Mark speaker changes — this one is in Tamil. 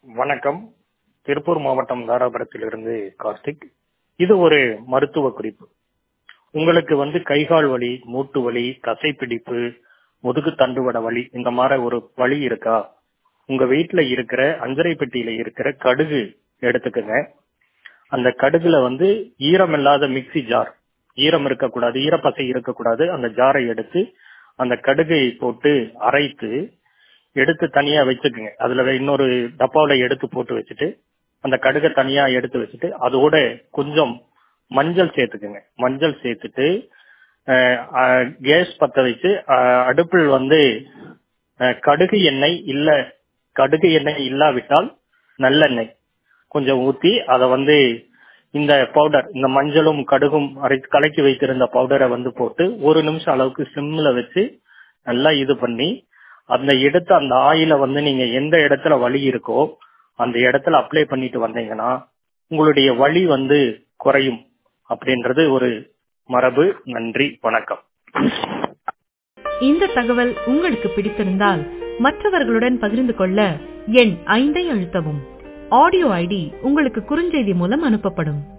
Speaker 1: வணக்கம் திருப்பூர் மாவட்டம் தாராபுரத்திலிருந்து கார்த்திக் இது ஒரு மருத்துவ குறிப்பு உங்களுக்கு வந்து கைகால் வலி மூட்டு வலி தசைப்பிடிப்பு முதுகு தண்டுவட வலி இந்த மாதிரி ஒரு வலி இருக்கா உங்க வீட்டுல இருக்கிற அஞ்சரை பெட்டியில இருக்கிற கடுகு எடுத்துக்கங்க அந்த கடுகுல வந்து ஈரம் இல்லாத மிக்ஸி ஜார் ஈரம் இருக்கக்கூடாது ஈரப்பசை இருக்கக்கூடாது அந்த ஜாரை எடுத்து அந்த கடுகை போட்டு அரைத்து எடுத்து தனியா வச்சுக்குங்க அதுல இன்னொரு டப்பாவில எடுத்து போட்டு வச்சுட்டு அந்த கடுகை தனியா எடுத்து வச்சுட்டு அதோட கொஞ்சம் மஞ்சள் சேர்த்துக்குங்க மஞ்சள் சேர்த்துட்டு கேஸ் பத்த வச்சு அஹ், அடுப்பில் வந்து அஹ், கடுகு எண்ணெய் இல்ல கடுகு எண்ணெய் இல்லாவிட்டால் நல்லெண்ணெய் கொஞ்சம் ஊத்தி அதை வந்து இந்த பவுடர் இந்த மஞ்சளும் கடுகும் அரை கலக்கி வைத்திருந்த பவுடரை வந்து போட்டு ஒரு நிமிஷம் அளவுக்கு சிம்ல வச்சு நல்லா இது பண்ணி அந்த எடுத்த அந்த ஆயில வந்து நீங்க எந்த இடத்துல வலி இருக்கோ அந்த இடத்துல அப்ளை பண்ணிட்டு வந்தீங்கன்னா உங்களுடைய வலி வந்து குறையும் அப்படின்றது ஒரு மரபு நன்றி வணக்கம்
Speaker 2: இந்த தகவல் உங்களுக்கு பிடித்திருந்தால் மற்றவர்களுடன் பகிர்ந்து கொள்ள எண் ஐந்தை அழுத்தவும் ஆடியோ ஐடி உங்களுக்கு குறுஞ்செய்தி மூலம் அனுப்பப்படும்